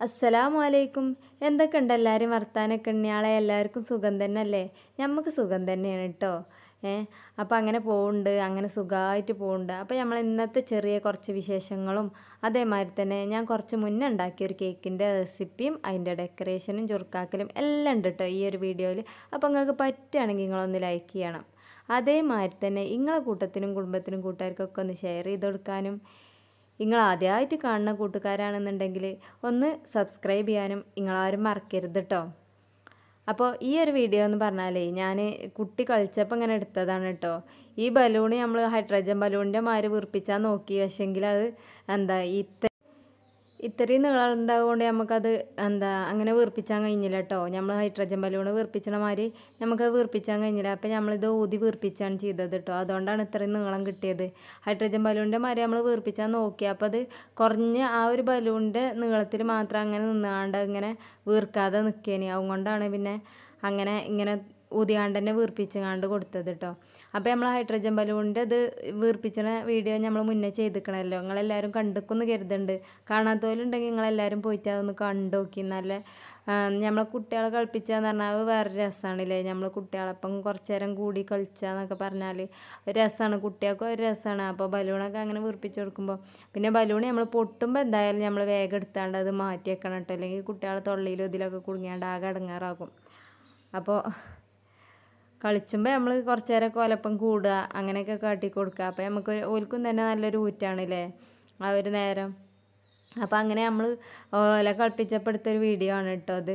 അസ്സലാമു അലൈക്കും എന്തൊക്കെ ഉണ്ട് എല്ലാവരും വർത്താനൊക്കെ ഉണ്ണിയാളെ എല്ലാവർക്കും സുഖം തന്നെ അല്ലേ ഞമ്മക്ക് സുഖം തന്നെയാണ് കേട്ടോ ഏ അപ്പോൾ അങ്ങനെ പോകുന്നുണ്ട് അങ്ങനെ സുഖമായിട്ട് പോകുന്നുണ്ട് അപ്പോൾ നമ്മൾ ഇന്നത്തെ ചെറിയ കുറച്ച് വിശേഷങ്ങളും അതേമാതിരി തന്നെ ഞാൻ കുറച്ച് മുന്നേ ഉണ്ടാക്കിയ ഒരു കേക്കിൻ്റെ റെസിപ്പിയും അതിൻ്റെ ഡെക്കറേഷനും ചുരുക്കാക്കലും എല്ലാം ഉണ്ട് കേട്ടോ ഈ ഒരു വീഡിയോയിൽ അപ്പോൾ നിങ്ങൾക്ക് പറ്റുകയാണെങ്കിൽ നിങ്ങളൊന്ന് ലൈക്ക് ചെയ്യണം അതേമാതിരി തന്നെ നിങ്ങളെ കൂട്ടത്തിനും കുടുംബത്തിനും കൂട്ടുകാർക്കൊക്കെ ഒന്ന് ഷെയർ ചെയ്ത് കൊടുക്കാനും നിങ്ങൾ ആദ്യമായിട്ട് കാണുന്ന കൂട്ടുകാരാണെന്നുണ്ടെങ്കിൽ ഒന്ന് സബ്സ്ക്രൈബ് ചെയ്യാനും നിങ്ങളാരും മറക്കരുത് കേട്ടോ അപ്പോൾ ഈ ഒരു വീഡിയോ എന്ന് പറഞ്ഞാലേ ഞാൻ കുട്ടി കളിച്ചപ്പോൾ ഇങ്ങനെ എടുത്തതാണ് കേട്ടോ ഈ ബലൂൺ നമ്മൾ ഹൈഡ്രജൻ ബലൂണിൻ്റെ മാതിരി വീർപ്പിച്ചാൽ നോക്കി പക്ഷേങ്കിൽ അത് എന്താ ഇത്ത ഇത്രയും നീളം ഉണ്ടാവുകൊണ്ട് നമുക്കത് എന്താ അങ്ങനെ വീർപ്പിച്ചാൻ കഴിഞ്ഞില്ല കേട്ടോ നമ്മൾ ഹൈഡ്രജൻ ബലൂൺ വീർപ്പിച്ചണ മാതിരി നമുക്കത് വീർപ്പിച്ചാൻ കഴിഞ്ഞില്ല അപ്പോൾ നമ്മളിത് ഊതി വീർപ്പിച്ചാണ് ചെയ്തത് കേട്ടോ അതുകൊണ്ടാണ് ഇത്രയും നീളം കിട്ടിയത് ഹൈഡ്രജൻ ബലൂണിൻ്റെ മാതിരി നമ്മൾ വീർപ്പിച്ചാൽ നോക്കി അപ്പോൾ അത് കുറഞ്ഞ ആ ഒരു ബലൂണിൻ്റെ നീളത്തിൽ മാത്രം അങ്ങനെ നിന്നാണ്ട് ഇങ്ങനെ വീർക്കാതെ നിൽക്കേനി അതുകൊണ്ടാണ് പിന്നെ അങ്ങനെ ഇങ്ങനെ ഊതിയാണ്ട് തന്നെ വീർപ്പിച്ചങ്ങാണ്ട് കൊടുത്തത് കേട്ടോ അപ്പോൾ നമ്മൾ ഹൈഡ്രജൻ ബലൂണിൻ്റെ ഇത് വീർപ്പിച്ചണ വീഡിയോ നമ്മൾ മുന്നേ ചെയ്തിക്കണമല്ലോ നിങ്ങളെല്ലാവരും കണ്ടിക്കുന്ന് കരുതുന്നുണ്ട് കാണാത്തവരുണ്ടെങ്കിൽ നിങ്ങളെല്ലാവരും പോയിട്ട് അതൊന്ന് കണ്ടു നോക്കി നല്ല നമ്മളെ കുട്ടികളെ കളിപ്പിച്ചാന്ന് പറഞ്ഞാൽ അത് വേറെ രസമാണല്ലേ നമ്മൾ കുട്ടികളൊപ്പം കുറച്ച് നേരം കൂടി കളിച്ചാന്നൊക്കെ പറഞ്ഞാൽ ഒരു രസമാണ് കുട്ടികൾക്കും ഒരു രസമാണ് അപ്പോൾ ബലൂണൊക്കെ അങ്ങനെ വീർപ്പിച്ച് കൊടുക്കുമ്പോൾ പിന്നെ ബലൂൺ നമ്മൾ പൊട്ടുമ്പോൾ എന്തായാലും നമ്മൾ വേഗം എടുത്താണ്ട് അത് മാറ്റി വെക്കണം കേട്ടോ അല്ലെങ്കിൽ കുട്ടികളെ തൊള്ളിയിലും ഇതിലൊക്കെ കുടുങ്ങിയാണ്ട് ആകെ അടങ്ങാറാകും അപ്പോൾ കളിച്ചുമ്പോൾ നമ്മൾ കുറച്ച് നേരം കോലപ്പം കൂടുക അങ്ങനെയൊക്കെ കാട്ടി കൊടുക്കുക അപ്പോൾ നമുക്ക് ഓൽക്കും തന്നെ നല്ലൊരു ഊറ്റാണല്ലേ ആ ഒരു നേരം അപ്പോൾ അങ്ങനെ നമ്മൾ ഓല കളിപ്പിച്ചപ്പോൾ എടുത്തൊരു വീഡിയോ ആണ് കേട്ടോ അത്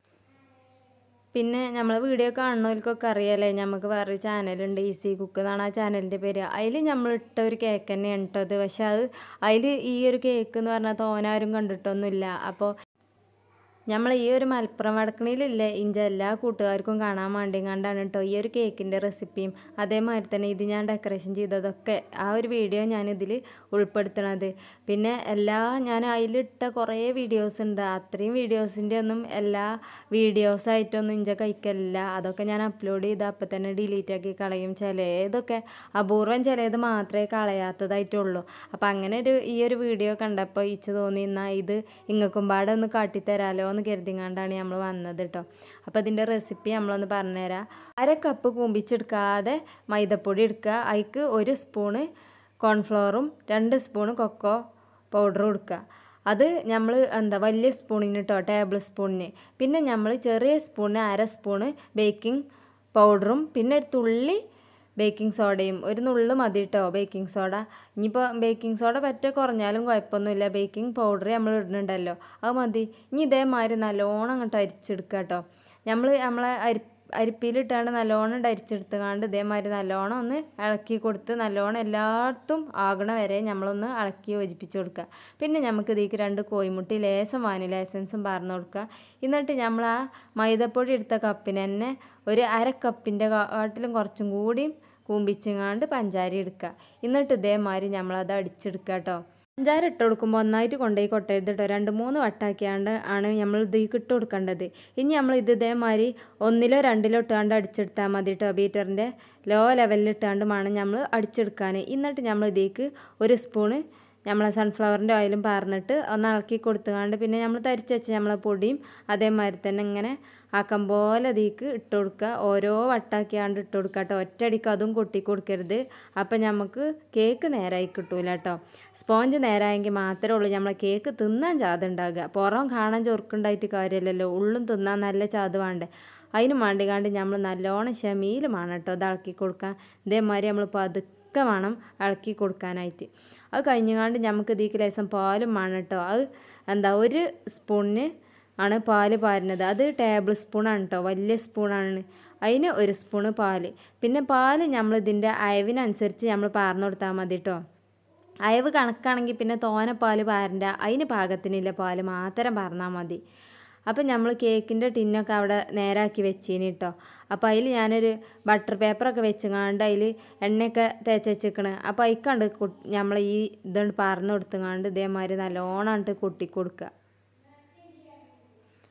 പിന്നെ നമ്മൾ വീഡിയോ കാണുന്നവർക്കൊക്കെ അറിയാലേ നമുക്ക് വേറൊരു ചാനലുണ്ട് ഈസി കുക്ക് എന്നാണ് ആ ചാനലിൻ്റെ പേര് അതിൽ നമ്മൾ ഇട്ട ഒരു കേക്ക് തന്നെയാണ് കേട്ടത് പക്ഷെ അത് അതിൽ ഈ ഒരു കേക്ക് എന്ന് പറഞ്ഞാൽ തോനാരും കണ്ടിട്ടൊന്നുമില്ല അപ്പോൾ നമ്മൾ ഈ ഒരു മലപ്പുറം വടക്കണിയിലില്ലേ ഇഞ്ച എല്ലാ കൂട്ടുകാർക്കും കാണാൻ വേണ്ടി കണ്ടാണ് കേട്ടോ ഈ ഒരു കേക്കിൻ്റെ റെസിപ്പിയും അതേമാതിരി തന്നെ ഇത് ഞാൻ ഡെക്കറേഷൻ ചെയ്തതൊക്കെ ആ ഒരു വീഡിയോ ഞാനിതിൽ ഉൾപ്പെടുത്തണത് പിന്നെ എല്ലാ ഞാൻ അതിലിട്ട കുറേ വീഡിയോസ് ഉണ്ട് അത്രയും വീഡിയോസിൻ്റെ ഒന്നും എല്ലാ വീഡിയോസായിട്ടൊന്നും ഇഞ്ച കഴിക്കലില്ല അതൊക്കെ ഞാൻ അപ്ലോഡ് ചെയ്ത് അപ്പം തന്നെ ഡിലീറ്റ് ആക്കി കളയും ചിലതൊക്കെ അപൂർവം ചിലത് മാത്രമേ കളയാത്തതായിട്ടുള്ളൂ അപ്പം അങ്ങനെ ഒരു ഈ ഒരു വീഡിയോ കണ്ടപ്പോൾ ഇച്ച് തോന്നി എന്നാൽ ഇത് ഇങ്ങക്കും പാടെ ഒന്ന് കാട്ടിത്തരാലോ എന്ന് കരുതിങ്ങാണ്ടാണ് നമ്മൾ വന്നത് കേട്ടോ അപ്പോൾ ഇതിൻ്റെ റെസിപ്പി നമ്മളൊന്ന് പറഞ്ഞുതരാം അര കപ്പ് കൂമ്പിച്ചെടുക്കാതെ മൈദപ്പൊടി എടുക്കുക അതിക്ക് ഒരു സ്പൂണ് കോൺഫ്ലവറും രണ്ട് സ്പൂണ് കൊക്കോ പൗഡറും എടുക്കുക അത് നമ്മൾ എന്താ വലിയ സ്പൂണിന് കേട്ടോ ടേബിൾ സ്പൂണിന് പിന്നെ നമ്മൾ ചെറിയ സ്പൂണിന് അര സ്പൂണ് ബേക്കിംഗ് പൗഡറും പിന്നെ ഒരു തുള്ളി ബേക്കിംഗ് സോഡയും ഒരു നുള്ളു മതി കേട്ടോ ബേക്കിംഗ് സോഡ ഇനിയിപ്പോൾ ബേക്കിംഗ് സോഡ പറ്റ കുറഞ്ഞാലും കുഴപ്പമൊന്നുമില്ല ബേക്കിംഗ് പൗഡർ നമ്മൾ ഇടുന്നുണ്ടല്ലോ അത് മതി ഇനി ഇതേമാതിരി നല്ലോണം അങ്ങോട്ട് അരിച്ചെടുക്കുക കേട്ടോ നമ്മൾ നമ്മളെ അരി അരിപ്പിയിലിട്ടാണ്ട് നല്ലോണം അരിച്ചെടുത്തുകാണ്ട് ഇതേമാതിരി നല്ലോണം ഒന്ന് ഇളക്കി കൊടുത്ത് നല്ലോണം എല്ലായിടത്തും ആകണ വരെ നമ്മളൊന്ന് ഇളക്കി യോജിപ്പിച്ച് കൊടുക്കുക പിന്നെ നമുക്ക് ഇതിലേക്ക് രണ്ട് കോഴിമുട്ടി ലേസം വാനില എസൻസും പറഞ്ഞു കൊടുക്കുക എന്നിട്ട് നമ്മൾ ആ മൈദപ്പൊടി എടുത്ത കപ്പിന് തന്നെ ഒരു അര കപ്പിൻ്റെ കാട്ടിലും കുറച്ചും കൂടിയും കൂമ്പിച്ചങ്ങാണ്ട് പഞ്ചാര എടുക്കുക എന്നിട്ട് ഇതേമാതിരി നമ്മളത് അടിച്ചെടുക്കുക കേട്ടോ പഞ്ചാര ഇട്ട് കൊടുക്കുമ്പോൾ ഒന്നായിട്ട് കൊണ്ടുപോയി കൊട്ടരുത് കേട്ടോ രണ്ട് മൂന്ന് വട്ടാക്കിയാണ്ട് ആണ് നമ്മൾ ഇതിലേക്ക് ഇട്ട് കൊടുക്കേണ്ടത് ഇനി നമ്മൾ ഇത് ഇതേമാതിരി ഒന്നിലോ രണ്ടിലോ ഇട്ടാണ്ട് അടിച്ചെടുത്താൽ മതി കേട്ടോ ബീറ്ററിൻ്റെ ലോ ലെവലിൽ ഇട്ടാണ്ട് വേണം നമ്മൾ അടിച്ചെടുക്കാൻ എന്നിട്ട് നമ്മൾ ഇതിലേക്ക് ഒരു സ്പൂണ് നമ്മളെ സൺഫ്ലവറിൻ്റെ ഓയിലും പാർന്നിട്ട് ഒന്ന് ഇളക്കി കൊടുത്തുകൊണ്ട് പിന്നെ നമ്മൾ തരിച്ച് വെച്ച് നമ്മളെ പൊടിയും അതേമാതിരി തന്നെ ഇങ്ങനെ ആക്കം പോലെ അതിലേക്ക് ഇട്ട് കൊടുക്കുക ഓരോ വട്ടാക്കിയാണ്ട് ഇട്ട് കൊടുക്കുക കേട്ടോ ഒറ്റയടിക്ക് അതും കൊട്ടി കൊടുക്കരുത് അപ്പം നമുക്ക് കേക്ക് നേരായി കിട്ടൂല കേട്ടോ സ്പോഞ്ച് നേരായെങ്കിൽ മാത്രമേ ഉള്ളൂ നമ്മളെ കേക്ക് തിന്നാൻ ചാതുണ്ടാകുക പുറം കാണാൻ ചൊറുക്കുണ്ടായിട്ട് കാര്യമില്ലല്ലോ ഉള്ളും തിന്നാൻ നല്ല ചാത് വേണ്ടേ അതിന് വേണ്ടിക്കാണ്ട് നമ്മൾ നല്ലോണം ഷമീലുമാണ് കേട്ടോ ഇത് ഇളക്കി കൊടുക്കാൻ ഇതേമാതിരി നമ്മൾ പതുക്കെ വേണം ഇളക്കി കൊടുക്കാനായിട്ട് അത് കഴിഞ്ഞാണ്ട് നമുക്ക് ഇതിലേക്ക് ലേശം പാലും വേണം കേട്ടോ അത് എന്താ ഒരു സ്പൂണിന് ആണ് പാല് പാരുന്നത് അത് ടേബിൾ സ്പൂണാണ് കേട്ടോ വലിയ സ്പൂണാണ് അതിന് ഒരു സ്പൂണ് പാല് പിന്നെ പാല് നമ്മൾ ഇതിൻ്റെ അയവിനനുസരിച്ച് നമ്മൾ പാർന്നു കൊടുത്താൽ മതി കേട്ടോ അയവ് കണക്കാണെങ്കിൽ പിന്നെ തോനെ പാല് പാരണ്ട അതിന് പാകത്തിനില്ല പാല് മാത്രം പറഞ്ഞാൽ മതി അപ്പം നമ്മൾ കേക്കിൻ്റെ ടിന്നൊക്കെ അവിടെ നേരാക്കി വെച്ചീനി കേട്ടോ അപ്പോൾ അതിൽ ഞാനൊരു ബട്ടർ പേപ്പറൊക്കെ വെച്ചങ്ങാണ്ട് അതിൽ എണ്ണയൊക്കെ തേച്ച് വെച്ചിക്കണ് അപ്പോൾ അതിക്കണ്ട് നമ്മൾ ഈ ഇതുകൊണ്ട് പറന്ന് കൊടുത്തുങ്ങാണ്ട് ഇതേമാതിരി നല്ലോണം കൊട്ടി കൊടുക്കുക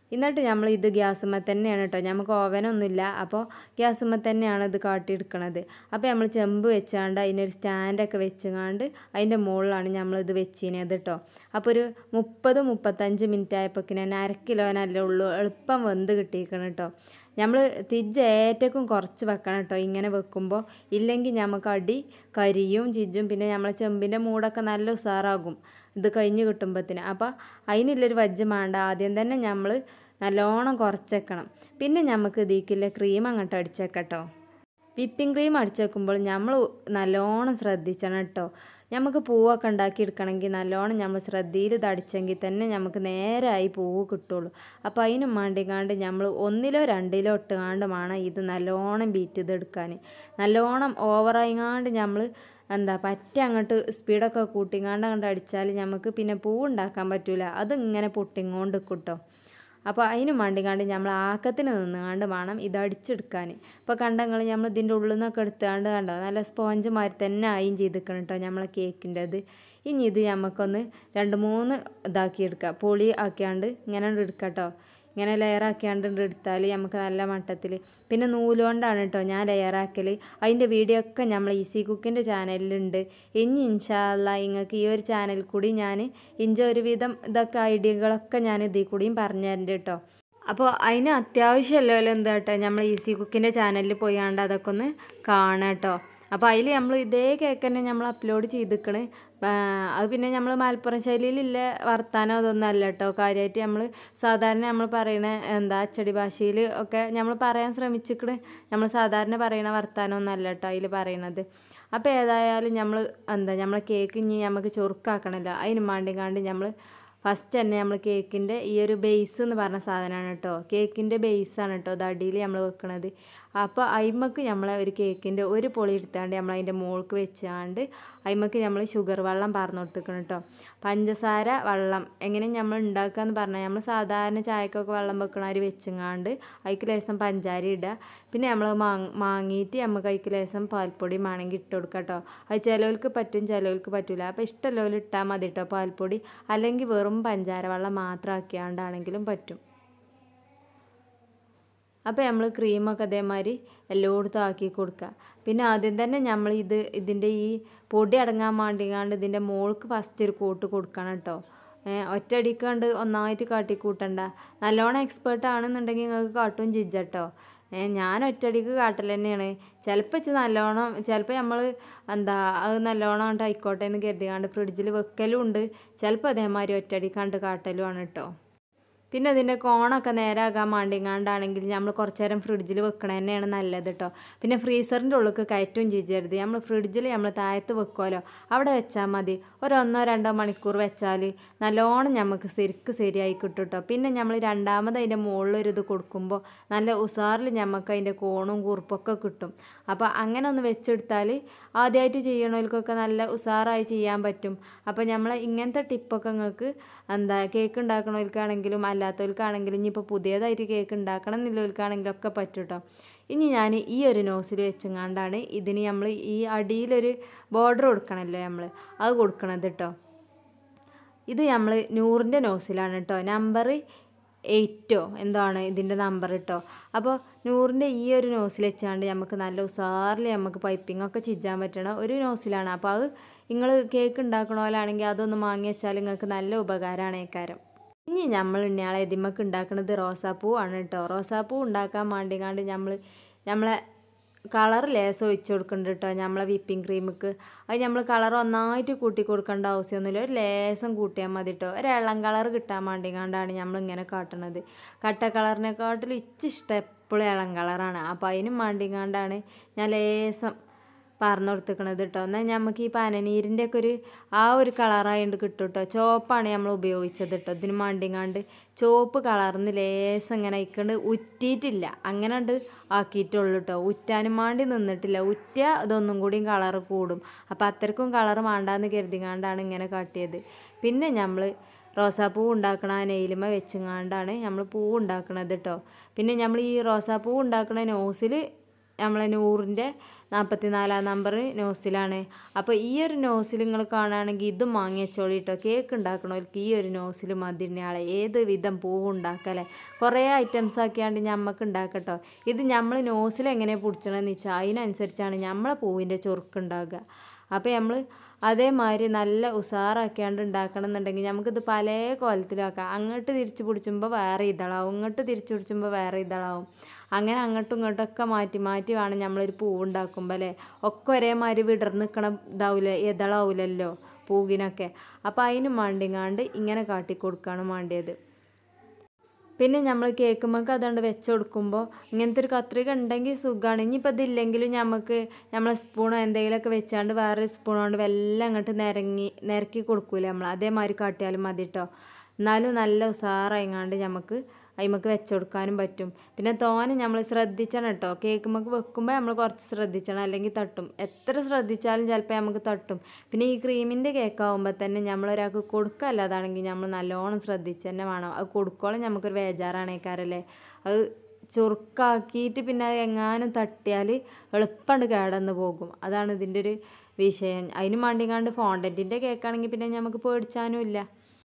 എന്നിട്ട് നമ്മൾ ഇത് ഗ്യാസുമ്മ തന്നെയാണ് കേട്ടോ നമുക്ക് ഓവനൊന്നുമില്ല അപ്പോൾ ഗ്യാസുമ്മ തന്നെയാണ് ഇത് കാട്ടിയെടുക്കണത് അപ്പോൾ നമ്മൾ ചെമ്പ് വെച്ചാണ്ട് അതിനൊരു സ്റ്റാൻഡൊക്കെ വെച്ചുകൊണ്ട് അതിൻ്റെ മുകളിലാണ് നമ്മളിത് വെച്ചിനത് കേട്ടോ അപ്പോൾ ഒരു മുപ്പത് മുപ്പത്തഞ്ച് മിനിറ്റ് ആയപ്പോഴേക്കിന് തന്നെ അര കിലോനല്ലേ ഉള്ളൂ എളുപ്പം വെന്ത് കിട്ടിയിരിക്കണം കേട്ടോ നമ്മൾ തിജ്ജ് ഏറ്റക്കും കുറച്ച് വെക്കണം കേട്ടോ ഇങ്ങനെ വെക്കുമ്പോൾ ഇല്ലെങ്കിൽ നമുക്ക് അടി കരിയും ചിജ്ജും പിന്നെ നമ്മളെ ചെമ്പിൻ്റെ മൂടൊക്കെ നല്ല ഉസാറാകും ഇത് കഴിഞ്ഞ് കിട്ടുമ്പോഴത്തേന് അപ്പോൾ അതിനുള്ളൊരു വജ്ജ് വേണ്ട ആദ്യം തന്നെ നമ്മൾ നല്ലോണം കുറച്ചേക്കണം പിന്നെ നമുക്ക് ഇതിലേക്കുള്ള ക്രീം അങ്ങോട്ട് അടിച്ചേക്കട്ടോ വിപ്പിംഗ് ക്രീം അടിച്ച് വെക്കുമ്പോൾ നമ്മൾ നല്ലോണം ശ്രദ്ധിച്ചണം കേട്ടോ നമുക്ക് പൂവൊക്കെ ഉണ്ടാക്കി എടുക്കണമെങ്കിൽ നല്ലോണം നമ്മൾ ശ്രദ്ധയിൽ ഇത് അടിച്ചെങ്കിൽ തന്നെ നമുക്ക് നേരായി പൂവ് കിട്ടുള്ളൂ അപ്പോൾ അതിനും വേണ്ടിക്കാണ്ട് നമ്മൾ ഒന്നിലോ രണ്ടിലോ ഇട്ടുകാണ്ട് വേണം ഇത് നല്ലോണം ബീറ്റ് ചെയ്തെടുക്കാൻ നല്ലോണം ഓവറായിങ്ങാണ്ട് നമ്മൾ എന്താ പറ്റ അങ്ങോട്ട് സ്പീഡൊക്കെ കൂട്ടിങ്ങാണ്ട് അങ്ങോട്ട് അടിച്ചാൽ നമുക്ക് പിന്നെ പൂവ് ഉണ്ടാക്കാൻ പറ്റില്ല അത് ഇങ്ങനെ പൊട്ടിങ്ങോണ്ട് കിട്ടോ അപ്പോൾ അതിന് വേണ്ടിക്കാണ്ട് നമ്മൾ ആക്കത്തിന് നിന്നുകാണ്ട് വേണം ഇത് അടിച്ചെടുക്കാൻ ഇപ്പോൾ കണ്ടങ്ങൾ നമ്മൾ ഇതിൻ്റെ ഉള്ളിൽ നിന്നൊക്കെ എടുത്തുകൊണ്ട് കണ്ടോ നല്ല സ്പോഞ്ച് മാതിരി തന്നെ ആയും ചെയ്തിരിക്കണം കേട്ടോ നമ്മളെ കേക്കിൻ്റെത് ഇനി ഇത് നമുക്കൊന്ന് രണ്ട് മൂന്ന് ഇതാക്കി എടുക്കുക പൊളി ആക്കിയാണ്ട് ഇങ്ങനെ എടുക്കാം കേട്ടോ ഇങ്ങനെ ലെയറാക്കിയാണ്ട് എടുത്താൽ നമുക്ക് നല്ല മട്ടത്തിൽ പിന്നെ നൂലുകൊണ്ടാണ് കേട്ടോ ഞാൻ ലെയറാക്കൽ അതിൻ്റെ വീഡിയോ ഒക്കെ നമ്മൾ ഈസി കുക്കിൻ്റെ ചാനലിലുണ്ട് ഇനി ഇൻഷാല്ല നിങ്ങൾക്ക് ഈ ഒരു ചാനൽ കൂടി ഞാൻ ഇഞ്ച ഒരുവിധം ഇതൊക്കെ ഐഡിയകളൊക്കെ ഞാൻ ഇതിൽ കൂടിയും പറഞ്ഞു തരുന്നുണ്ട് കേട്ടോ അപ്പോൾ അതിന് അത്യാവശ്യമല്ലോ എന്താ കേട്ടോ നമ്മൾ ഈസി കുക്കിൻ്റെ ചാനലിൽ പോയാണ്ട് അതൊക്കെ ഒന്ന് കാണാം കേട്ടോ അപ്പോൾ അതിൽ നമ്മൾ ഇതേ കേക്ക് തന്നെ നമ്മൾ അപ്ലോഡ് ചെയ്തിക്കണ് അത് പിന്നെ നമ്മൾ മലപ്പുറം ശൈലിയിലില്ല വർത്താനം അതൊന്നും അല്ല കേട്ടോ കാര്യമായിട്ട് നമ്മൾ സാധാരണ നമ്മൾ പറയണ എന്താ അച്ചടി ഭാഷയിൽ ഒക്കെ നമ്മൾ പറയാൻ ശ്രമിച്ചിക്കണ് നമ്മൾ സാധാരണ പറയണ വർത്താനമൊന്നും അല്ല കേട്ടോ അതിൽ പറയണത് അപ്പോൾ ഏതായാലും നമ്മൾ എന്താ നമ്മളെ കേക്ക് ഇനി നമുക്ക് ചൊറുക്കാക്കണമല്ലോ അതിന് വേണ്ടിക്കാണ്ട് നമ്മൾ ഫസ്റ്റ് തന്നെ നമ്മൾ കേക്കിൻ്റെ ഈ ഒരു ബേസ് എന്ന് പറഞ്ഞ സാധനമാണ് കേട്ടോ കേക്കിൻ്റെ ബേസാണ് കേട്ടോ അത് അടിയിൽ നമ്മൾ വെക്കണത് അപ്പോൾ അയിമക്ക് നമ്മൾ ഒരു കേക്കിൻ്റെ ഒരു പൊളി എടുത്താണ്ട് നമ്മൾ അതിൻ്റെ മുകൾക്ക് വെച്ചാണ്ട് അയിമക്ക് നമ്മൾ ഷുഗർ വെള്ളം പറഞ്ഞു കൊടുത്തിക്കണം കേട്ടോ പഞ്ചസാര വെള്ളം എങ്ങനെ നമ്മൾ ഉണ്ടാക്കുക എന്ന് പറഞ്ഞാൽ നമ്മൾ സാധാരണ ചായക്കൊക്കെ വെള്ളം വെക്കണവർ വെച്ചങ്ങാണ്ട് അതിക്ക് ലേശം പഞ്ചാര ഇടുക പിന്നെ നമ്മൾ മാങ് മാങ്ങിയിട്ട് നമുക്ക് അതിക്ക് ലേശം പാൽപ്പൊടി വേണമെങ്കിൽ ഇട്ട് കൊടുക്കാം കേട്ടോ അത് ചിലവർക്ക് പറ്റും ചിലവർക്ക് പറ്റില്ല അപ്പോൾ ഇഷ്ടമുള്ളവർ ഇട്ടാൽ മതി കേട്ടോ പാൽപ്പൊടി അല്ലെങ്കിൽ വെറും പഞ്ചാര വെള്ളം മാത്രം ആക്കിയാണ്ടാണെങ്കിലും പറ്റും അപ്പോൾ നമ്മൾ ക്രീമൊക്കെ അതേമാതിരി എല്ലായിടത്തും ആക്കി കൊടുക്കുക പിന്നെ ആദ്യം തന്നെ നമ്മൾ ഇത് ഇതിൻ്റെ ഈ പൊടി അടങ്ങാൻ വേണ്ടിങ്ങാണ്ട് ഇതിൻ്റെ മോൾക്ക് ഫസ്റ്റ് ഒരു കോട്ട് കൊടുക്കണം കേട്ടോ ഒറ്റയടിക്കാണ്ട് ഒന്നായിട്ട് കാട്ടി കൂട്ടണ്ട നല്ലോണം എക്സ്പേർട്ട് ആണെന്നുണ്ടെങ്കിൽ നിങ്ങൾക്ക് കാട്ടും ജിജ്ജട്ടോ ഞാൻ ഒറ്റയടിക്ക് കാട്ടൽ തന്നെയാണ് ചിലപ്പോൾ വെച്ച് നല്ലോണം ചിലപ്പോൾ നമ്മൾ എന്താ അത് നല്ലോണം കൊണ്ട് ആയിക്കോട്ടെ എന്ന് കരുതികാണ്ട് ഫ്രിഡ്ജിൽ വെക്കലും ഉണ്ട് ചിലപ്പോൾ അതേമാതിരി ഒറ്റയടിക്കാണ്ട് കാട്ടലുമാണ് കേട്ടോ പിന്നെ ഇതിൻ്റെ കോണൊക്കെ നേരാകാൻ വേണ്ടിങ്ങാണ്ടാണെങ്കിൽ നമ്മൾ കുറച്ച് നേരം ഫ്രിഡ്ജിൽ വെക്കണ തന്നെയാണ് നല്ലത് കേട്ടോ പിന്നെ ഫ്രീസറിൻ്റെ ഉള്ളിൽ കയറ്റും ചെയ്യരുത് നമ്മൾ ഫ്രിഡ്ജിൽ നമ്മൾ താഴത്ത് വെക്കുമല്ലോ അവിടെ വെച്ചാൽ മതി ഒരു ഒന്നോ രണ്ടോ മണിക്കൂർ വെച്ചാൽ നല്ലോണം നമുക്ക് ശരിക്ക് ശരിയായി കിട്ടും കേട്ടോ പിന്നെ നമ്മൾ രണ്ടാമത് അതിൻ്റെ മുകളിലൊരു ഇത് കൊടുക്കുമ്പോൾ നല്ല ഉസാറിൽ നമുക്ക് അതിൻ്റെ കോണും കുറുപ്പൊക്കെ കിട്ടും അപ്പോൾ അങ്ങനെ ഒന്ന് വെച്ചെടുത്താൽ ആദ്യമായിട്ട് ചെയ്യണവർക്കൊക്കെ നല്ല ഉസാറായി ചെയ്യാൻ പറ്റും അപ്പോൾ നമ്മൾ ഇങ്ങനത്തെ ടിപ്പൊക്കെ നിങ്ങൾക്ക് എന്താ കേക്ക് ഉണ്ടാക്കണവർക്കാണെങ്കിലും അല്ലാത്തവർക്കാണെങ്കിലും ഇനിയിപ്പോൾ പുതിയതായിട്ട് കേക്ക് ഉണ്ടാക്കണം എന്നുള്ളവർക്കാണെങ്കിലും ഒക്കെ പറ്റും കേട്ടോ ഇനി ഞാൻ ഈ ഒരു നോസിൽ വെച്ചങ്ങാണ്ടാണ് ഇതിന് നമ്മൾ ഈ അടിയിലൊരു ബോർഡർ കൊടുക്കണമല്ലോ നമ്മൾ അത് കൊടുക്കണത് കേട്ടോ ഇത് നമ്മൾ നൂറിൻ്റെ നോസിലാണ് കേട്ടോ നമ്പർ എയ്റ്റോ എന്താണ് ഇതിൻ്റെ നമ്പർ കേട്ടോ അപ്പോൾ നൂറിൻ്റെ ഈ ഒരു നോസിൽ വെച്ചാണ്ട് നമുക്ക് നല്ല ഉസാറിൽ നമുക്ക് പൈപ്പിംഗ് ഒക്കെ ചിജാൻ പറ്റണ ഒരു നോസിലാണ് അപ്പോൾ അത് നിങ്ങൾ കേക്ക് ഉണ്ടാക്കണ പോലാണെങ്കിൽ അതൊന്ന് വാങ്ങി വെച്ചാൽ നിങ്ങൾക്ക് നല്ല ഉപകാരമാണ് ഏക്കാരം ഇനി നമ്മൾ ഇന്നയാളെ ഇതിമ്മക്ക് ഉണ്ടാക്കുന്നത് റോസാപ്പൂ ആണ് കേട്ടോ റോസാപ്പൂ ഉണ്ടാക്കാൻ വേണ്ടിങ്ങാണ്ട് നമ്മൾ നമ്മളെ കളർ ലേസം ഒഴിച്ച് കൊടുക്കുന്നുണ്ട് കേട്ടോ നമ്മളെ വിപ്പിംഗ് ക്രീമിക്ക് അത് നമ്മൾ കളർ ഒന്നായിട്ട് കൂട്ടി കൊടുക്കേണ്ട ആവശ്യമൊന്നുമില്ല ഒരു ലേസം കൂട്ടിയാൽ മതി കേട്ടോ ഒരു ഇളം കളർ കിട്ടാൻ വേണ്ടിങ്ങാണ്ടാണ് നമ്മൾ ഇങ്ങനെ കാട്ടണത് കട്ട കളറിനെക്കാട്ടിലും ഇച്ചിഷ്ടം എപ്പോഴും ഇളം കളറാണ് അപ്പോൾ അതിനും വേണ്ടിങ്ങാണ്ടാണ് ഞാൻ ലേസം പറഞ്ഞു കൊടുത്തിക്കണത് കേട്ടോ എന്നാൽ നമുക്ക് ഈ പനനീരിൻ്റെ ഒക്കെ ഒരു ആ ഒരു കളറായതുകൊണ്ട് കിട്ടും കേട്ടോ ചുവപ്പാണ് നമ്മൾ ഉപയോഗിച്ചത് കേട്ടോ ഇതിന് മാണ്ടിങ്ങാണ്ട് ചുവപ്പ് കളർന്ന് ലേസം ഇങ്ങനെ അയക്കൊണ്ട് ഉറ്റിയിട്ടില്ല അങ്ങനെ ഉണ്ട് ആക്കിയിട്ടുള്ളൂ കേട്ടോ ഉറ്റാനും മാണ്ടി നിന്നിട്ടില്ല ഉറ്റിയ ഇതൊന്നും കൂടിയും കളർ കൂടും അപ്പോൾ അത്രക്കും കളർ വേണ്ടാന്ന് കരുതിങ്ങാണ്ടാണ് ഇങ്ങനെ കാട്ടിയത് പിന്നെ നമ്മൾ റോസാപ്പൂ ഉണ്ടാക്കണ ആ നെയിലുമ വെച്ചങ്ങാണ്ടാണ് നമ്മൾ പൂ ഉണ്ടാക്കണത് കേട്ടോ പിന്നെ നമ്മൾ ഈ റോസാപ്പൂ ഉണ്ടാക്കണ നോസിൽ നമ്മളെ നൂറിൻ്റെ നാൽപ്പത്തി നാലാം നമ്പർ നോസിലാണ് അപ്പോൾ ഈ ഒരു നോസിൽ നിങ്ങൾ കാണുകയാണെങ്കിൽ ഇതും വാങ്ങി വെച്ചോളി കേട്ടോ കേക്ക് ഉണ്ടാക്കണവർക്ക് ഈ ഒരു നോസിൽ മതിനാളെ ഏത് വിധം പൂവ് ഉണ്ടാക്കല്ലേ കുറേ ഐറ്റംസ് ആക്കിയാണ്ട് ഞമ്മക്ക് ഉണ്ടാക്കട്ടോ ഇത് നമ്മൾ നോസിൽ എങ്ങനെ പിടിച്ചണമെന്ന് വെച്ചാൽ അതിനനുസരിച്ചാണ് നമ്മളെ പൂവിൻ്റെ ചൊറുക്ക് ഉണ്ടാകുക അപ്പോൾ നമ്മൾ അതേമാതിരി നല്ല ഉഷാറാക്കിയാണ്ട് ഉണ്ടാക്കണം എന്നുണ്ടെങ്കിൽ നമുക്കിത് പല കോലത്തിലാക്കാം അങ്ങോട്ട് തിരിച്ച് പിടിച്ചുമ്പോൾ വേറെ ഇതളാവും ഇങ്ങോട്ട് തിരിച്ച് പിടിച്ചുമ്പോൾ വേറെ ഇതളാവും അങ്ങനെ അങ്ങോട്ടും ഇങ്ങോട്ടൊക്കെ മാറ്റി മാറ്റി വേണം നമ്മളൊരു പൂവ് ഉണ്ടാക്കുമ്പോൾ അല്ലേ ഒക്കെ ഒരേമാതിരി വിടർന്ന് നിൽക്കണം ഇതാവില്ല ഇതളാവില്ലല്ലോ പൂവിനൊക്കെ അപ്പോൾ അതിന് മാണ്ടിങ്ങാണ്ട് ഇങ്ങനെ കാട്ടി കൊടുക്കുകയാണ് വേണ്ടിയത് പിന്നെ നമ്മൾ കേൾക്കുമ്പോൾ അതുകൊണ്ട് വെച്ച് കൊടുക്കുമ്പോൾ ഇങ്ങനത്തെ ഒരു കത്രിക ഉണ്ടെങ്കിൽ സുഖമാണ് ഇനിയിപ്പോൾ ഇതില്ലെങ്കിലും നമുക്ക് നമ്മളെ സ്പൂണോ എന്തെങ്കിലുമൊക്കെ വെച്ചാണ്ട് വേറെ സ്പൂൺ കൊണ്ട് വെല്ലം അങ്ങോട്ട് നിരങ്ങി നിരക്കി കൊടുക്കൂലേ നമ്മൾ അതേമാതിരി കാട്ടിയാലും മതി കേട്ടോ എന്നാലും നല്ല ഉഷാറായിങ്ങാണ്ട് നമുക്ക് അതിമക്ക് വെച്ച് കൊടുക്കാനും പറ്റും പിന്നെ തോനെ നമ്മൾ ശ്രദ്ധിച്ചണം കേട്ടോ കേക്കുമ്മക്ക് വെക്കുമ്പോൾ നമ്മൾ കുറച്ച് ശ്രദ്ധിച്ചണം അല്ലെങ്കിൽ തട്ടും എത്ര ശ്രദ്ധിച്ചാലും ചിലപ്പോൾ നമുക്ക് തട്ടും പിന്നെ ഈ ക്രീമിൻ്റെ കേക്കാവുമ്പോൾ തന്നെ നമ്മൾ ഒരാൾക്ക് കൊടുക്കല്ലാതാണെങ്കിൽ നമ്മൾ നല്ലോണം ശ്രദ്ധിച്ച് തന്നെ വേണം അത് കൊടുക്കോളം നമുക്കൊരു ബേജാറാണേക്കാരല്ലേ അത് ചുറുക്കാക്കിയിട്ട് പിന്നെ അത് എങ്ങാനും തട്ടിയാൽ എളുപ്പമാണ് കേടന്ന് പോകും അതാണ് ഇതിൻ്റെ ഒരു വിഷയം അതിന് വേണ്ടിങ്ങാണ്ട് ഫോണ്ടൻറ്റിൻ്റെ കേക്കാണെങ്കിൽ പിന്നെ നമുക്ക് പേടിച്ചാനും ഇല്ല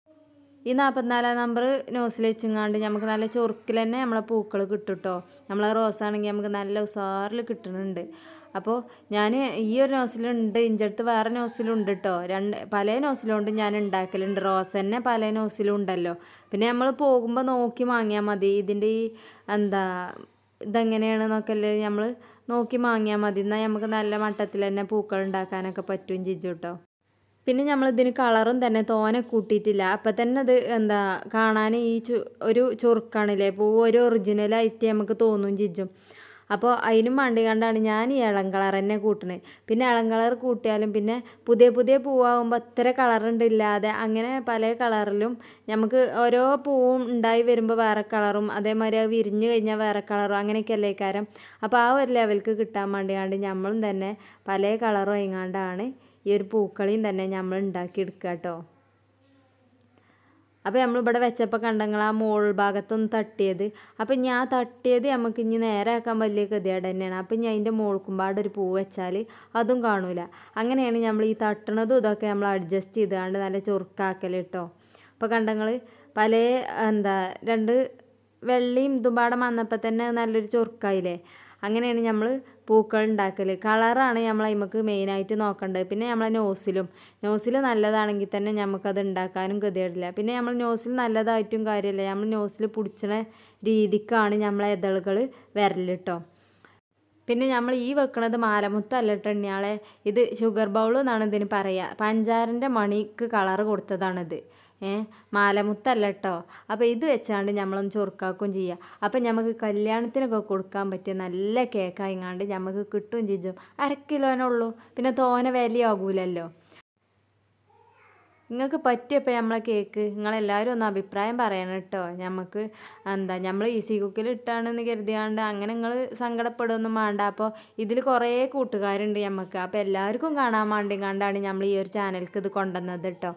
ഈ നാൽപ്പത്തിനാലാം നമ്പർ നോസിൽ വെച്ചങ്ങാണ്ട് നമുക്ക് നല്ല ചൊറുക്കിൽ തന്നെ നമ്മളെ പൂക്കൾ കിട്ടും കേട്ടോ നമ്മളെ റോസാണെങ്കിൽ നമുക്ക് നല്ല ഉസാറിൽ കിട്ടുന്നുണ്ട് അപ്പോൾ ഞാൻ ഈ ഒരു നോസിലുണ്ട് ഇഞ്ചടുത്ത് വേറെ നോസിലുണ്ട് കേട്ടോ രണ്ട് പല നോസിലുണ്ട് ഞാൻ ഉണ്ടാക്കലുണ്ട് റോസ് തന്നെ പല നോസിലും ഉണ്ടല്ലോ പിന്നെ നമ്മൾ പോകുമ്പോൾ നോക്കി വാങ്ങിയാൽ മതി ഇതിൻ്റെ ഈ എന്താ ഇതെങ്ങനെയാണെന്നൊക്കെ അല്ലേ നമ്മൾ നോക്കി വാങ്ങിയാൽ മതി എന്നാൽ നമുക്ക് നല്ല മട്ടത്തിൽ തന്നെ പൂക്കൾ ഉണ്ടാക്കാനൊക്കെ പറ്റും ജിജു കേട്ടോ പിന്നെ നമ്മൾ ഇതിന് കളറും തന്നെ തോനെ കൂട്ടിയിട്ടില്ല അപ്പം തന്നെ അത് എന്താ കാണാൻ ഈ ചു ഒരു ചുറുക്കാണില്ലേ പൂവ് ഒരു ഒറിജിനലായിട്ട് നമുക്ക് തോന്നും ജിജും അപ്പോൾ അതിനും വേണ്ടി കണ്ടാണ് ഞാൻ ഈ ഇളം കളർ തന്നെ കൂട്ടണത് പിന്നെ ഇളം കളർ കൂട്ടിയാലും പിന്നെ പുതിയ പുതിയ പൂവാകുമ്പോൾ അത്ര കളറുണ്ട് ഇല്ലാതെ അങ്ങനെ പല കളറിലും നമുക്ക് ഓരോ പൂവും ഉണ്ടായി വരുമ്പോൾ വേറെ കളറും അതേമാതിരി അത് വിരിഞ്ഞ് കഴിഞ്ഞാൽ വേറെ കളറും അങ്ങനെയൊക്കെ അല്ലേ കാരം അപ്പോൾ ആ ഒരു ലെവൽക്ക് കിട്ടാൻ വേണ്ടിയാണ്ട് നമ്മളും തന്നെ പല കളറും എങ്ങാണ്ടാണ് ഈ ഒരു പൂക്കളയും തന്നെ നമ്മൾ ഉണ്ടാക്കിയെടുക്കുക കേട്ടോ അപ്പോൾ നമ്മളിവിടെ വെച്ചപ്പോൾ കണ്ടങ്ങൾ ആ മോൾ ഭാഗത്തൊന്ന് തട്ടിയത് അപ്പോൾ ഞാൻ തട്ടിയത് നമുക്ക് ഇനി നേരെ ആക്കാൻ വലിയ ഗതികേട് തന്നെയാണ് അപ്പോൾ ഇനി അതിൻ്റെ മോൾക്കുമ്പാട് ഒരു പൂ വെച്ചാൽ അതും കാണൂല അങ്ങനെയാണ് നമ്മൾ ഈ തട്ടണതും ഇതൊക്കെ നമ്മൾ അഡ്ജസ്റ്റ് ചെയ്തുകൊണ്ട് നല്ല ചൊറുക്കാക്കൽ കേട്ടോ അപ്പോൾ കണ്ടങ്ങൾ പല എന്താ രണ്ട് വെള്ളിയും ഇതും പാടെ വന്നപ്പോൾ തന്നെ നല്ലൊരു ചൊറുക്കായില്ലേ അങ്ങനെയാണ് നമ്മൾ പൂക്കൾ ഉണ്ടാക്കൽ കളറാണ് നമ്മൾ അതിമക്ക് മെയിനായിട്ട് നോക്കേണ്ടത് പിന്നെ നമ്മളെ നോസിലും നോസിൽ നല്ലതാണെങ്കിൽ തന്നെ നമുക്കത് ഉണ്ടാക്കാനും ഗതികേടില്ല പിന്നെ നമ്മൾ നോസിൽ നല്ലതായിട്ടും കാര്യമില്ല നമ്മൾ നോസിൽ പിടിച്ചണ രീതിക്കാണ് നമ്മളെ ഇതളുകൾ വരൽ കേട്ടോ പിന്നെ നമ്മൾ ഈ വെക്കണത് മാലമുത്തല്ല ടെണ്ണിയാളെ ഇത് ഷുഗർ ബൗൾ എന്നാണ് ഇതിന് പറയുക പഞ്ചാരൻ്റെ മണിക്ക് കളറ് കൊടുത്തതാണിത് ഏ മാലമുത്തല്ല കേട്ടോ അപ്പോൾ ഇത് വെച്ചാണ്ട് നമ്മളൊന്ന് ചൊറുക്കാക്കുകയും ചെയ്യുക അപ്പം നമുക്ക് കല്യാണത്തിനൊക്കെ കൊടുക്കാൻ പറ്റിയ നല്ല കേക്കായിങ്ങാണ്ട് നമുക്ക് കിട്ടുകയും ചെയ്യും അര കിലോനുള്ളൂ പിന്നെ തോനെ വിലയാകൂലല്ലോ നിങ്ങൾക്ക് പറ്റിയപ്പോൾ നമ്മളെ കേക്ക് നിങ്ങളെല്ലാവരും ഒന്ന് അഭിപ്രായം പറയണം കേട്ടോ നമുക്ക് എന്താ നമ്മൾ ഈസി കുക്കിൽ ഇട്ടാണെന്ന് കരുതിയാണ്ട് അങ്ങനെ നിങ്ങൾ സങ്കടപ്പെടുകയൊന്നും വേണ്ട അപ്പോൾ ഇതിൽ കുറേ കൂട്ടുകാരുണ്ട് നമുക്ക് അപ്പോൾ എല്ലാവർക്കും കാണാൻ വേണ്ടി കണ്ടാണ് നമ്മൾ ഈ ഒരു ചാനൽക്ക് ഇത് കൊണ്ടുവന്നത് കേട്ടോ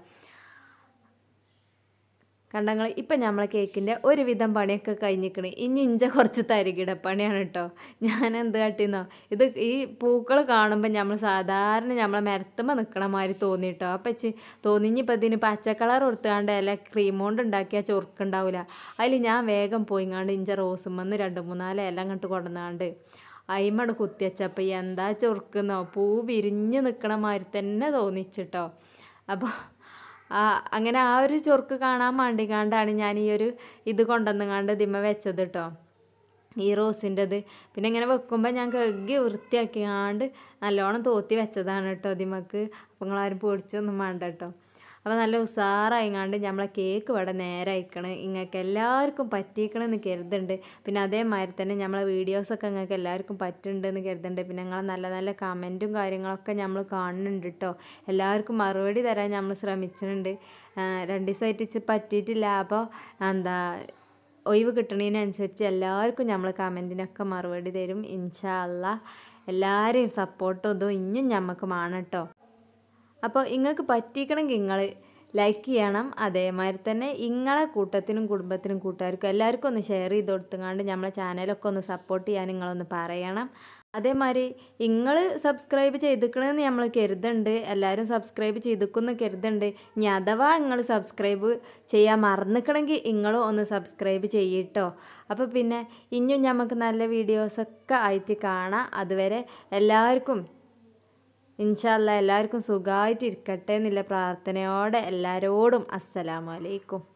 കണ്ടങ്ങൾ ഇപ്പം നമ്മളെ കേക്കിൻ്റെ ഒരുവിധം പണിയൊക്കെ കഴിഞ്ഞിക്കണ് ഇനി ഇഞ്ച കുറച്ച് തരികിട പണിയാണ് കേട്ടോ ഞാൻ എന്ത് കാട്ടിന്നോ ഇത് ഈ പൂക്കൾ കാണുമ്പോൾ നമ്മൾ സാധാരണ നമ്മളെ മരത്തുമ്പോൾ നിൽക്കണ മാതിരി തോന്നി കേട്ടോ അപ്പം ചി തോന്നി ഇനിയിപ്പോൾ ഇതിന് പച്ച കളർ കൊടുത്താണ്ട് അല്ല ക്രീം കൊണ്ട് ഉണ്ടാക്കിയ ചൊറുക്കുണ്ടാവില്ല അതിൽ ഞാൻ വേഗം പോയിങ്ങാണ്ട് ഇഞ്ച റോസും വന്ന് രണ്ട് മൂന്നാല് എല്ലാം കണ്ട് കൊണ്ടുവന്നാണ്ട് അയിമട് കുത്തിവച്ചപ്പോൾ എന്താ ചൊറുക്കുന്നോ പൂ വിരിഞ്ഞ് നിൽക്കണ മാതിരി തന്നെ തോന്നിച്ചിട്ടോ അപ്പോൾ ആ അങ്ങനെ ആ ഒരു ചൊറുക്ക് കാണാൻ വേണ്ടിക്കാണ്ടാണ് ഞാൻ ഈ ഒരു ഇത് കൊണ്ടുവന്നുകാണ്ട് ഇതിമ്മ വെച്ചത് കേട്ടോ ഈ റോസിൻ്റെത് പിന്നെ ഇങ്ങനെ വെക്കുമ്പോൾ ഞാൻ കഴുകി വൃത്തിയാക്കിയാണ്ട് നല്ലോണം തോത്തി വെച്ചതാണ് കേട്ടോ ഇതിമ്മക്ക് അപ്പോൾ നിങ്ങളാരും പേടിച്ചൊന്നും വേണ്ട കേട്ടോ അപ്പോൾ നല്ല ഉഷാറായിങ്ങാണ്ട് നമ്മളെ കേക്ക് ഇവിടെ നേരെ അയക്കണ് നിങ്ങൾക്ക് എല്ലാവർക്കും പറ്റിക്കണമെന്ന് കരുതുന്നുണ്ട് പിന്നെ അതേമാതിരി തന്നെ നമ്മളെ വീഡിയോസൊക്കെ നിങ്ങൾക്ക് എല്ലാവർക്കും പറ്റുന്നുണ്ടെന്ന് കരുതുന്നുണ്ട് പിന്നെ നിങ്ങൾ നല്ല നല്ല കമൻറ്റും കാര്യങ്ങളൊക്കെ നമ്മൾ കാണുന്നുണ്ട് കേട്ടോ എല്ലാവർക്കും മറുപടി തരാൻ നമ്മൾ ശ്രമിച്ചിട്ടുണ്ട് രണ്ട് ദിവസമായിട്ട് പറ്റിയിട്ടില്ല അപ്പോൾ എന്താ ഒഴിവ് കിട്ടണതിനനുസരിച്ച് എല്ലാവർക്കും നമ്മൾ കമൻറ്റിനൊക്കെ മറുപടി തരും ഇൻഷാ അല്ല എല്ലാവരെയും സപ്പോർട്ടും ഇതും ഇനിയും ഞമ്മക്ക് വേണം കേട്ടോ അപ്പോൾ നിങ്ങൾക്ക് പറ്റിക്കണമെങ്കിൽ നിങ്ങൾ ലൈക്ക് ചെയ്യണം അതേമാതിരി തന്നെ ഇങ്ങളെ കൂട്ടത്തിനും കുടുംബത്തിനും കൂട്ടുകാർക്കും എല്ലാവർക്കും ഒന്ന് ഷെയർ ചെയ്ത് കൊടുത്തുകൊണ്ട് നമ്മളെ ചാനലൊക്കെ ഒന്ന് സപ്പോർട്ട് ചെയ്യാൻ നിങ്ങളൊന്ന് പറയണം അതേമാതിരി നിങ്ങൾ സബ്സ്ക്രൈബ് ചെയ്തിക്കണമെന്ന് നമ്മൾ കരുതുന്നുണ്ട് എല്ലാവരും സബ്സ്ക്രൈബ് ചെയ്തിക്കുമെന്ന് കരുതുന്നുണ്ട് ഇനി അഥവാ നിങ്ങൾ സബ്സ്ക്രൈബ് ചെയ്യാൻ മറന്നിക്കണമെങ്കിൽ നിങ്ങളും ഒന്ന് സബ്സ്ക്രൈബ് ചെയ്യട്ടോ അപ്പോൾ പിന്നെ ഇനിയും നമുക്ക് നല്ല വീഡിയോസൊക്കെ ആയിട്ട് കാണാം അതുവരെ എല്ലാവർക്കും ഇൻഷാല്ല എല്ലാവർക്കും സുഖമായിട്ട് ഇരിക്കട്ടെ എന്നുള്ള പ്രാർത്ഥനയോടെ എല്ലാവരോടും അസ്സലാമു അലൈക്കും